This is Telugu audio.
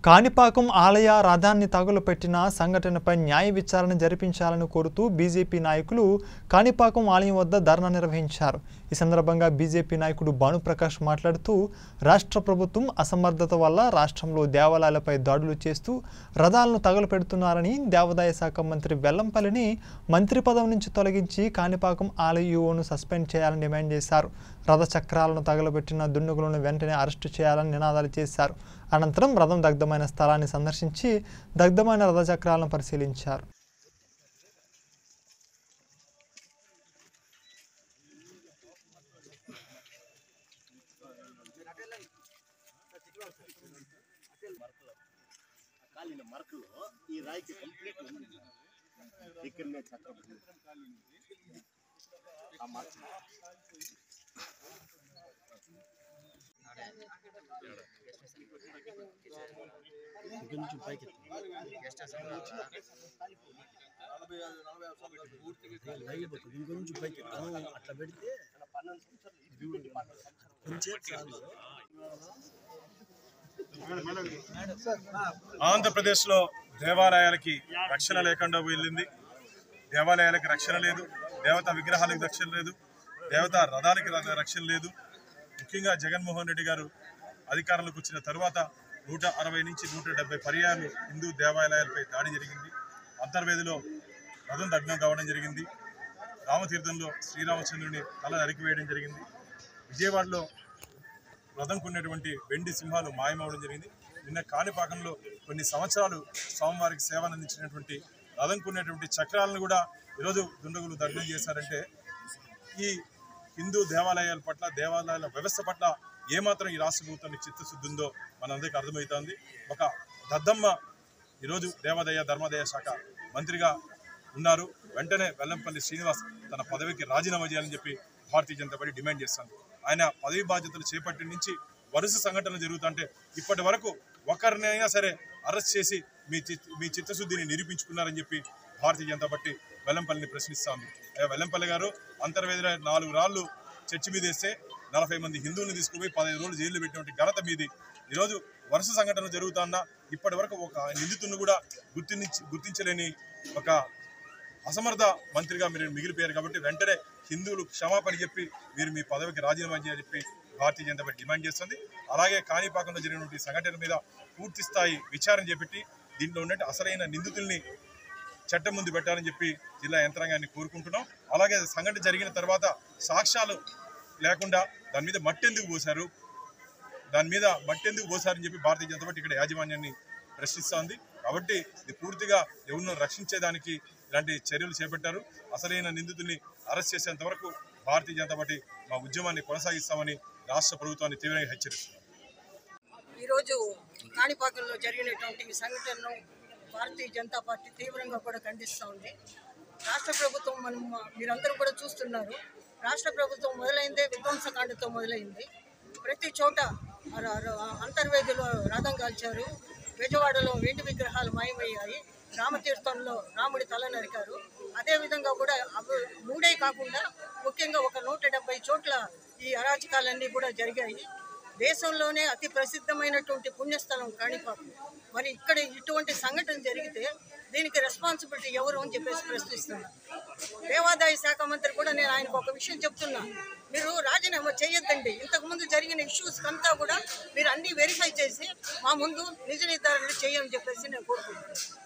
కాణిపాకం ఆలయ రథాన్ని తగులపెట్టిన సంఘటనపై న్యాయ విచారణ జరిపించాలని కోరుతూ బీజేపీ నాయకులు కాణిపాకం ఆలయం వద్ద ధర్నా నిర్వహించారు ఈ సందర్భంగా బీజేపీ నాయకుడు భానుప్రకాష్ మాట్లాడుతూ రాష్ట్ర ప్రభుత్వం అసమర్థత వల్ల రాష్ట్రంలో దేవాలయాలపై దాడులు చేస్తూ రథాలను తగులపెడుతున్నారని దేవాదాయ శాఖ మంత్రి వెల్లంపల్లిని మంత్రి పదవి నుంచి తొలగించి కాణిపాకం ఆలయ యూఓను సస్పెండ్ చేయాలని డిమాండ్ చేశారు రథ చక్రాలను తగలబెట్టిన దుండగులను వెంటనే అరెస్టు చేయాలని నినాదాలు చేశారు అనంతరం రథం దగ్ధమైన స్థలాన్ని సందర్శించి దగ్ధమైన రథ చక్రాలను పరిశీలించారు కాలిన మరకలో ఈ రాయికి కంప్లీట్ ఉంది ఇక్కడనే చక్రం ఉంది. ఆ మరక ఇక్కడ నుంచి పైకి లైవ్ ఇంకొంచెం పైకి ఎత్తాను. అట్లా పెడితే కొంచెం చాలు ఆంధ్రప్రదేశ్లో దేవాలయాలకి రక్షణ లేకుండా వెళ్ళింది దేవాలయాలకి రక్షణ లేదు దేవతా విగ్రహాలకు రక్షణ లేదు దేవతా రథాలకి ర- రక్షణ లేదు ముఖ్యంగా జగన్మోహన్ రెడ్డి గారు అధికారంలోకి వచ్చిన తరువాత నూట అరవై నుంచి నూట డెబ్బై పర్యాలు హిందూ దేవాలయాలపై దాడి జరిగింది అంతర్వేదిలో రథం దగ్నం కావడం జరిగింది రామతీర్థంలో శ్రీరామచంద్రుని తల నరికివేయడం జరిగింది విజయవాడలో రథంకు ఉన్నటువంటి వెండి సింహాలు మాయమవడం జరిగింది నిన్న కాణిపాకంలో కొన్ని సంవత్సరాలు స్వామివారికి సేవలు అందించినటువంటి రథంకు ఉన్నటువంటి చక్రాలను కూడా ఈరోజు దుండగులు దగ్నం చేశారంటే ఈ హిందూ దేవాలయాల పట్ల దేవాలయాల వ్యవస్థ పట్ల ఏమాత్రం ఈ రాష్ట్ర ప్రభుత్వానికి చిత్తశుద్ధి ఉందో మనందరికీ అర్థమవుతోంది ఒక దద్దమ్మ ఈరోజు దేవాదాయ ధర్మాదాయ శాఖ మంత్రిగా ఉన్నారు వెంటనే వెల్లంపల్లి శ్రీనివాస్ తన పదవికి రాజీనామా చేయాలని చెప్పి భారతీయ జనతా పార్టీ డిమాండ్ చేస్తాను ఆయన పదవి బాధ్యతలు చేపట్టి నుంచి వరుస సంఘటనలు జరుగుతుంటే ఇప్పటి వరకు ఒకరినైనా సరే అరెస్ట్ చేసి మీ చిత్ మీ చిత్తశుద్ధిని నిరూపించుకున్నారని చెప్పి భారతీయ జనతా పార్టీ వెల్లంపల్లిని ప్రశ్నిస్తోంది ఏ వెల్లంపల్లి గారు అంతర్వేదిలో నాలుగు రాళ్ళు చర్చి మీద వేస్తే నలభై మంది హిందువులను తీసుకుపోయి పదహైదు రోజులు జైల్లో పెట్టినటువంటి ఘనత మీది ఈరోజు వరుస సంఘటనలు జరుగుతున్నా ఇప్పటి వరకు ఒక నిందితుడిని కూడా గుర్తించి గుర్తించలేని ఒక అసమర్థ మంత్రిగా మీరు మిగిలిపోయారు కాబట్టి వెంటనే హిందువులు క్షమాపణ చెప్పి మీరు మీ పదవికి రాజీనామా చేయాలని చెప్పి భారతీయ జనతా పార్టీ డిమాండ్ చేస్తుంది అలాగే కాణిపాకంలో జరిగినటువంటి సంఘటన మీద పూర్తి స్థాయి విచారణ చేపట్టి దీంట్లో ఉన్నట్టు అసలైన నిందితుల్ని చట్టం ముందు పెట్టాలని చెప్పి జిల్లా యంత్రాంగాన్ని కోరుకుంటున్నాం అలాగే సంఘటన జరిగిన తర్వాత సాక్ష్యాలు లేకుండా దాని మీద మట్టి ఎందుకు పోశారు దాని మీద మట్టి ఎందుకు పోసారని చెప్పి భారతీయ జనతా పార్టీ ఇక్కడ యాజమాన్యాన్ని ప్రశ్నిస్తోంది కాబట్టి ఇది పూర్తిగా ఎవరినో రక్షించేదానికి ఇలాంటి చర్యలు చేపట్టారు అసలైన నిందితుల్ని అరెస్ట్ చేసేంత వరకు భారతీయ జనతా పార్టీ మా ఉద్యమాన్ని కొనసాగిస్తామని రాష్ట్ర ప్రభుత్వాన్ని తీవ్రంగా హెచ్చరిస్తుంది ఈరోజు కాణిపాకంలో జరిగినటువంటి ఈ సంఘటనను భారతీయ జనతా పార్టీ తీవ్రంగా కూడా ఖండిస్తూ ఉంది రాష్ట్ర ప్రభుత్వం మనం మీరందరూ కూడా చూస్తున్నారు రాష్ట్ర ప్రభుత్వం మొదలైందే విధ్వంసకాండతో మొదలైంది ప్రతి చోట అర- అర- అంతర్వేదిలో రథం కాల్చారు బెజవాడలో వెండి విగ్రహాలు మాయమయ్యాయి రామతీర్థంలో రాముడి తల నరికారు అదేవిధంగా కూడా అవి మూడే కాకుండా ముఖ్యంగా ఒక నూట డెబ్బై చోట్ల ఈ అరాచకాలన్నీ కూడా జరిగాయి దేశంలోనే అతి ప్రసిద్ధమైనటువంటి పుణ్యస్థలం కాణిపాకం మరి ఇక్కడ ఇటువంటి సంఘటన జరిగితే దీనికి రెస్పాన్సిబిలిటీ ఎవరు అని చెప్పేసి ప్రశ్నిస్తున్నా దేవాదాయ శాఖ మంత్రి కూడా నేను ఆయనకు ఒక విషయం చెప్తున్నా మీరు రాజీనామా చేయొద్దండి ఇంతకుముందు జరిగిన ఇష్యూస్ అంతా కూడా మీరు అన్నీ వెరిఫై చేసి మా ముందు నిజ నిర్ధారణ చేయని చెప్పేసి నేను కోరుకుంటున్నాను